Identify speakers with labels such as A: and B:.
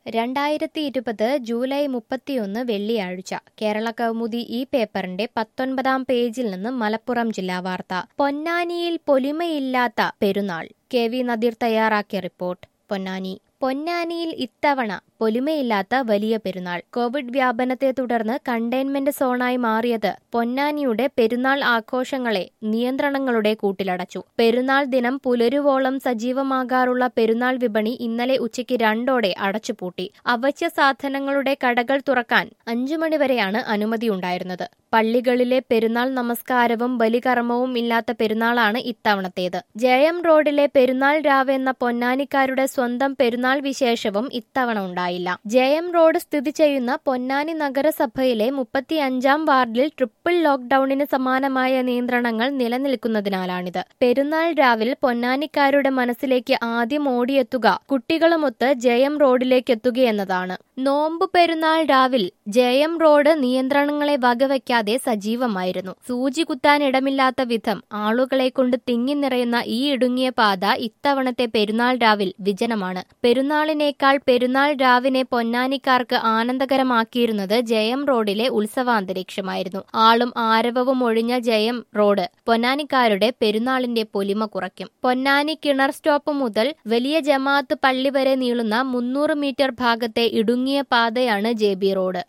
A: രണ്ടായിരത്തി ഇരുപത് ജൂലൈ മുപ്പത്തിയൊന്ന് വെള്ളിയാഴ്ച കേരള കൗമുദി ഈ പേപ്പറിന്റെ പത്തൊൻപതാം പേജിൽ നിന്ന് മലപ്പുറം ജില്ലാ വാർത്ത പൊന്നാനിയിൽ പൊലിമയില്ലാത്ത പെരുന്നാൾ കെ വി നദീർ തയ്യാറാക്കിയ റിപ്പോർട്ട് പൊന്നാനി പൊന്നാനിയിൽ ഇത്തവണ പൊലിമയില്ലാത്ത വലിയ പെരുന്നാൾ കോവിഡ് വ്യാപനത്തെ തുടർന്ന് കണ്ടെയ്ൻമെന്റ് സോണായി മാറിയത് പൊന്നാനിയുടെ പെരുന്നാൾ ആഘോഷങ്ങളെ നിയന്ത്രണങ്ങളുടെ കൂട്ടിലടച്ചു പെരുന്നാൾ ദിനം പുലരുവോളം സജീവമാകാറുള്ള പെരുന്നാൾ വിപണി ഇന്നലെ ഉച്ചയ്ക്ക് രണ്ടോടെ അടച്ചുപൂട്ടി അവശ്യ സാധനങ്ങളുടെ കടകൾ തുറക്കാൻ അഞ്ചു മണിവരെയാണ് അനുമതിയുണ്ടായിരുന്നത് പള്ളികളിലെ പെരുന്നാൾ നമസ്കാരവും ബലികർമ്മവും ഇല്ലാത്ത പെരുന്നാളാണ് ഇത്തവണത്തേത് ജയം റോഡിലെ പെരുന്നാൾ രാവ് എന്ന പൊന്നാനിക്കാരുടെ സ്വന്തം പെരുന്നാൾ വിശേഷവും ഇത്തവണ ഉണ്ടായില്ല ജയം റോഡ് സ്ഥിതി ചെയ്യുന്ന പൊന്നാനി നഗരസഭയിലെ മുപ്പത്തിയഞ്ചാം വാർഡിൽ ട്രിപ്പിൾ ലോക്ഡൌണിന് സമാനമായ നിയന്ത്രണങ്ങൾ നിലനിൽക്കുന്നതിനാലാണിത് പെരുന്നാൾ രാവിൽ പൊന്നാനിക്കാരുടെ മനസ്സിലേക്ക് ആദ്യം ഓടിയെത്തുക കുട്ടികളുമൊത്ത് ജയം റോഡിലേക്ക് എത്തുകയെന്നതാണ് നോമ്പ് പെരുന്നാൾ രാവിൽ ജയം റോഡ് നിയന്ത്രണങ്ങളെ വകവയ്ക്കാതെ സജീവമായിരുന്നു സൂചി കുത്താൻ ഇടമില്ലാത്ത വിധം ആളുകളെ കൊണ്ട് തിങ്ങി നിറയുന്ന ഈ ഇടുങ്ങിയ പാത ഇത്തവണത്തെ പെരുന്നാൾ രാവിൽ വിജനമാണ് പെരുന്നാളിനേക്കാൾ പെരുന്നാൾ രാവിനെ പൊന്നാനിക്കാർക്ക് ആനന്ദകരമാക്കിയിരുന്നത് ജയം റോഡിലെ ഉത്സവാന്തരീക്ഷമായിരുന്നു ആളും ആരവവും ഒഴിഞ്ഞ ജയം റോഡ് പൊന്നാനിക്കാരുടെ പെരുന്നാളിന്റെ പൊലിമ കുറയ്ക്കും പൊന്നാനി കിണർ സ്റ്റോപ്പ് മുതൽ വലിയ ജമാഅത്ത് പള്ളി വരെ നീളുന്ന മുന്നൂറ് മീറ്റർ ഭാഗത്തെ ഇടുങ്ങിയ പാതയാണ് ജെ ബി റോഡ്